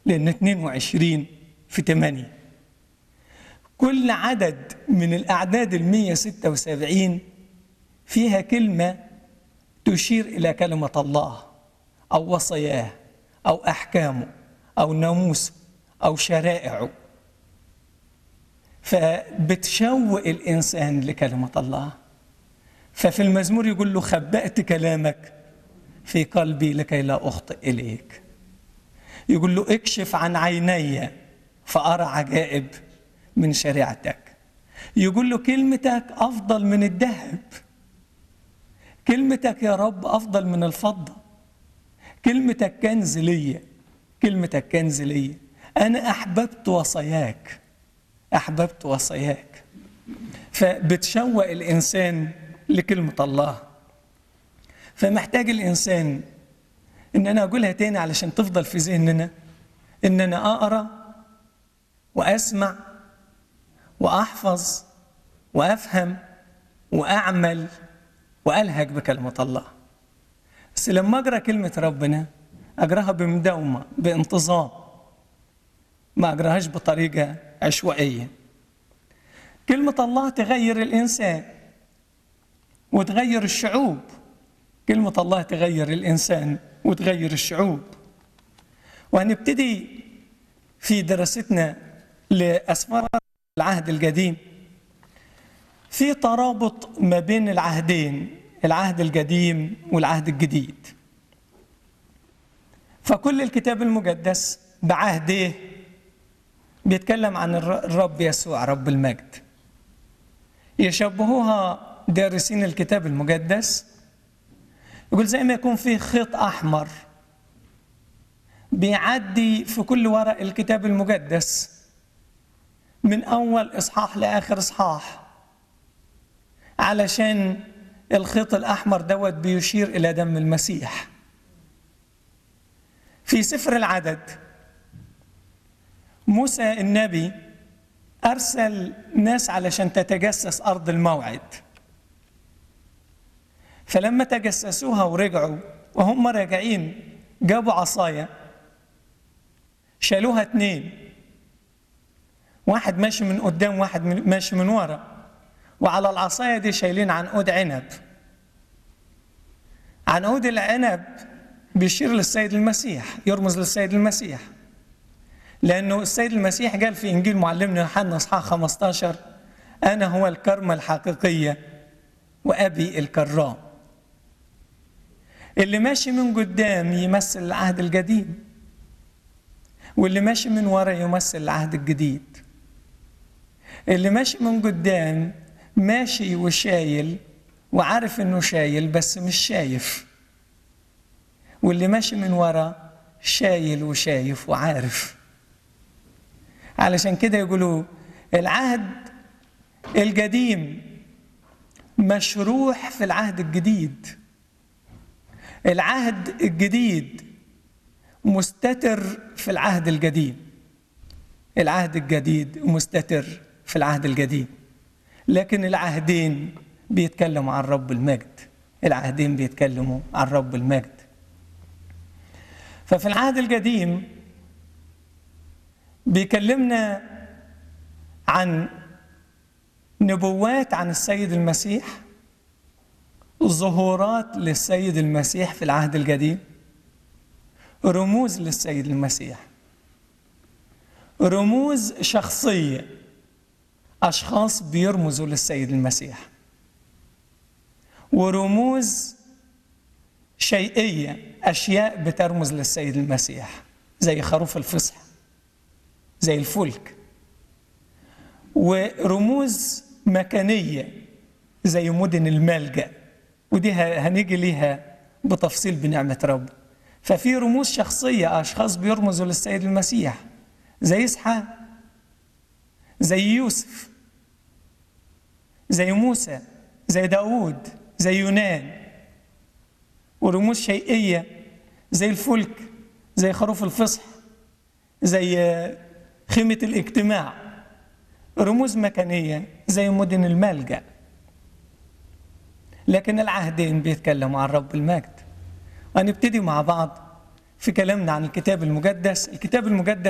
لأن 22 في 8 كل عدد من الأعداد ال 176 فيها كلمة تشير إلى كلمة الله أو وصاياه أو أحكامه أو ناموسه أو شرائعه فبتشوق الإنسان لكلمة الله ففي المزمور يقول له خبأت كلامك في قلبي لكي لا أخطئ إليك يقول له اكشف عن عيني فأرى عجائب من شريعتك يقول له كلمتك أفضل من الذهب كلمتك يا رب أفضل من الفضة كلمتك كنز ليا كلمتك كنز ليا أنا أحببت وصاياك أحببت وصاياك فبتشوق الإنسان لكلمة الله فمحتاج الإنسان إن أنا أقولها تاني علشان تفضل في ذهننا إن أنا أقرأ وأسمع وأحفظ وأفهم وأعمل وألهج بكلمة الله بس لما أقرأ كلمة ربنا أقرأها بمداومة بانتظام ما أقرأهاش بطريقة عشوائية كلمة الله تغير الإنسان وتغير الشعوب كلمة الله تغير الإنسان وتغير الشعوب وهنبتدي في دراستنا لأسفار العهد القديم في ترابط ما بين العهدين العهد القديم والعهد الجديد فكل الكتاب المقدس بعهده بيتكلم عن الرب يسوع رب المجد يشبهوها دارسين الكتاب المقدس يقول زي ما يكون في خيط احمر بيعدي في كل ورق الكتاب المقدس من اول اصحاح لاخر اصحاح علشان الخيط الاحمر دوت بيشير الى دم المسيح في سفر العدد موسى النبي ارسل ناس علشان تتجسس ارض الموعد فلما تجسسوها ورجعوا وهم راجعين جابوا عصاية شالوها اتنين واحد ماشي من قدام واحد ماشي من ورا وعلى العصاية دي شايلين عنقود عنب عنقود العنب بيشير للسيد المسيح يرمز للسيد المسيح لأنه السيد المسيح قال في إنجيل معلمنا يوحنا إصحاح 15 أنا هو الكرمة الحقيقية وأبي الكرام اللي ماشي من قدام يمثل العهد القديم واللي ماشي من ورا يمثل العهد الجديد اللي ماشي من قدام ماشي وشايل وعارف انه شايل بس مش شايف واللي ماشي من ورا شايل وشايف وعارف علشان كده يقولوا العهد القديم مشروح في العهد الجديد العهد الجديد مستتر في العهد القديم العهد الجديد مستتر في العهد القديم لكن العهدين بيتكلموا عن رب المجد العهدين بيتكلموا عن رب المجد ففي العهد القديم بيكلمنا عن نبوات عن السيد المسيح ظهورات للسيد المسيح في العهد القديم رموز للسيد المسيح رموز شخصيه اشخاص بيرمزوا للسيد المسيح ورموز شيئيه اشياء بترمز للسيد المسيح زي خروف الفصح زي الفلك ورموز مكانيه زي مدن الملجأ ودي هنيجي ليها بتفصيل بنعمة رب ففي رموز شخصية أشخاص بيرمزوا للسيد المسيح زي إسحاق زي يوسف زي موسى زي داود زي يونان ورموز شيئية زي الفلك زي خروف الفصح زي خيمة الاجتماع رموز مكانية زي مدن الملجأ لكن العهدين بيتكلموا عن رب المجد وهنبتدي مع بعض في كلامنا عن الكتاب المقدس الكتاب المقدس